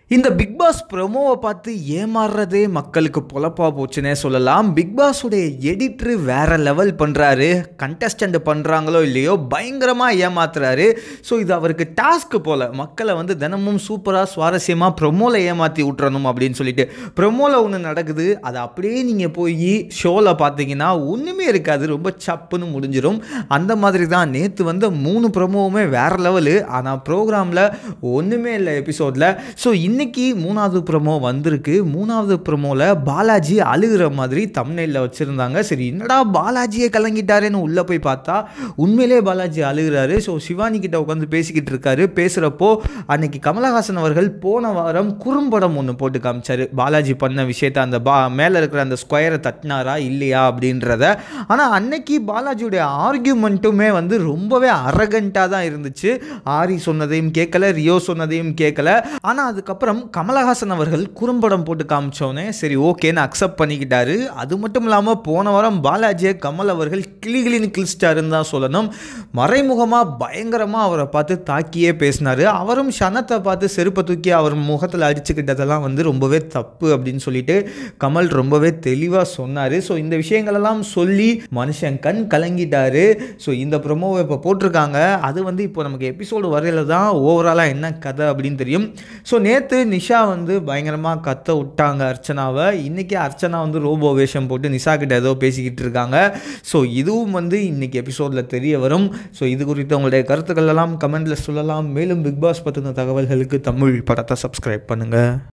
இந்த big pass ப்ரொமோவை பார்த்து ஏமாறுறதே மக்களுக்கு பொழப்பா போச்சுன்னே சொல்லலாம் பிக் பாஸுடைய எடிட்ரு வேற லெவல் பண்ணுறாரு கண்டஸ்டண்ட் பண்ணுறாங்களோ இல்லையோ பயங்கரமாக ஏமாத்துறாரு ஸோ இது அவருக்கு டாஸ்க் போல் மக்களை வந்து தினமும் சூப்பராக சுவாரஸ்யமாக ப்ரொமோவில் ஏமாற்றி விட்றணும் அப்படின்னு சொல்லிட்டு ப்ரொமோவில் ஒன்று நடக்குது அதை அப்படியே நீங்கள் போய் ஷோவில் பார்த்தீங்கன்னா ஒன்றுமே இருக்காது ரொம்ப சப்புன்னு முடிஞ்சிடும் அந்த மாதிரி தான் நேற்று வந்த மூணு ப்ரொமோவுமே வேற லெவலு ஆனால் ப்ரோக்ராமில் ஒன்றுமே இல்லை எபிசோடில் ஸோ இன்னைக்கு மூணாவது ப்ரொமோ வந்திருக்கு மூணாவது ப்ரொமோவில் பாலாஜி அழுகிற மாதிரி தமிழில் வச்சுருந்தாங்க சரி என்னடா பாலாஜியை கலங்கிட்டாருன்னு உள்ளே போய் பார்த்தா உண்மையிலே பாலாஜி அழுகிறாரு ஸோ சிவானி கிட்ட உட்காந்து பேசிக்கிட்டு இருக்காரு பேசுகிறப்போ அன்னைக்கு கமலஹாசன் அவர்கள் போன வாரம் குறும்படம் ஒன்று போட்டு காமிச்சாரு பாலாஜி பண்ண விஷயத்த அந்த பா மேலே இருக்கிற அந்த ஸ்கொயரை தட்டினாரா இல்லையா அப்படின்றத ஆனால் அன்னைக்கு பாலாஜியுடைய ஆர்கியூமெண்ட்டுமே வந்து ரொம்பவே அரகண்ட்டாக தான் இருந்துச்சு ஆரி சொன்னதையும் கேட்கல ரியோ சொன்னதையும் கேட்கல ஆனால் அதுக்கப்புறம் கமலஹாசன் அவர்கள் குறும்படம் போட்டு காமிச்சோன்னே சரி ஓகேன்னு அக்செப்ட் பண்ணிக்கிட்டாரு அது மட்டும் இல்லாமல் போன வாரம் பாலாஜியை கமல் அவர்கள் கிளி கிளின்னு கிழிச்சிட்டாருன்னு தான் சொல்லணும் மறைமுகமாக பயங்கரமாக அவரை பார்த்து தாக்கியே பேசினார் அவரும் ஷனத்தை பார்த்து செருப்பை தூக்கி அவர் முகத்தில் அடிச்சுக்கிட்டதெல்லாம் வந்து ரொம்பவே தப்பு அப்படின்னு சொல்லிட்டு கமல் ரொம்பவே தெளிவாக சொன்னார் ஸோ இந்த விஷயங்களெல்லாம் சொல்லி மனுஷன் கண் கலங்கிட்டாரு ஸோ இந்த ப்ரொமோவை இப்போ போட்டிருக்காங்க அது வந்து இப்போ நமக்கு எபிசோடு வரையில தான் ஓவராலாக என்ன கதை அப்படின்னு தெரியும் ஸோ நேற்று நிஷா வந்து பயங்கரமாக கத்த விட்டாங்க அர்ச்சனாவை இன்றைக்கி அர்ச்சனா வந்து ரோபோ வேஷம் போட்டு நிஷா கிட்ட ஏதோ பேசிக்கிட்டு இருக்காங்க ஸோ இதுவும் வந்து இன்றைக்கி எபிசோடில் தெரிய வரும் ஸோ இது குறித்து உங்களுடைய கருத்துக்கள் எல்லாம் கமெண்ட்டில் சொல்லலாம் மேலும் பிக் பாஸ் பற்றின தகவல்களுக்கு தமிழ் படத்தை சப்ஸ்கிரைப் பண்ணுங்கள்